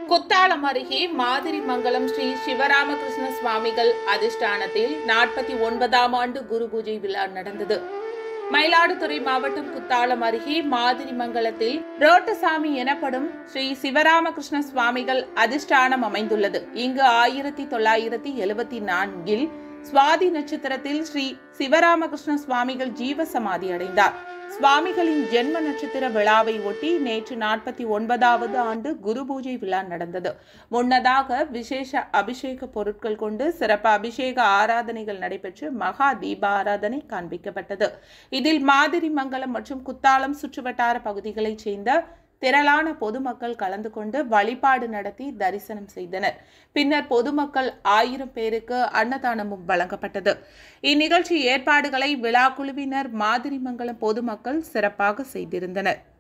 குத்தாலம் அருகே மாதிரிமங்கலம் ஸ்ரீ சிவராமகிருஷ்ண சுவாமிகள் அதிஷ்டானத்தில் நாற்பத்தி ஒன்பதாம் ஆண்டு குரு பூஜை விழா நடந்தது மயிலாடுதுறை மாவட்டம் குத்தாலம் அருகே மாதிரிமங்கலத்தில் ரோட்டசாமி எனப்படும் ஸ்ரீ சிவராமகிருஷ்ண சுவாமிகள் அதிஷ்டானம் அமைந்துள்ளது இங்கு ஆயிரத்தி தொள்ளாயிரத்தி எழுபத்தி நான்கில் சுவாதி நட்சத்திரத்தில் ஸ்ரீ சிவராமகிருஷ்ண சுவாமிகள் ஜீவ சமாதி அடைந்தார் சுவாமிகளின் ஜென்ம நட்சத்திர விழாவை ஒட்டி நேற்று நாற்பத்தி ஒன்பதாவது ஆண்டு குரு பூஜை விழா நடந்தது முன்னதாக விசேஷ அபிஷேக பொருட்கள் கொண்டு சிறப்பு அபிஷேக ஆராதனைகள் நடைபெற்று மகா தீபாராதனை காண்பிக்கப்பட்டது இதில் மாதிரி மங்கலம் மற்றும் குத்தாலம் சுற்றுவட்டார பகுதிகளைச் சேர்ந்த திரளான பொதுமக்கள் கலந்து கொண்டு வழிபாடு நடத்தி தரிசனம் செய்தனர் பின்னர் பொதுமக்கள் ஆயிரம் பேருக்கு அன்னதானமும் வழங்கப்பட்டது இந்நிகழ்ச்சி ஏற்பாடுகளை விழா குழுவினர் மாதிரிமங்கலம் பொதுமக்கள் சிறப்பாக செய்திருந்தனர்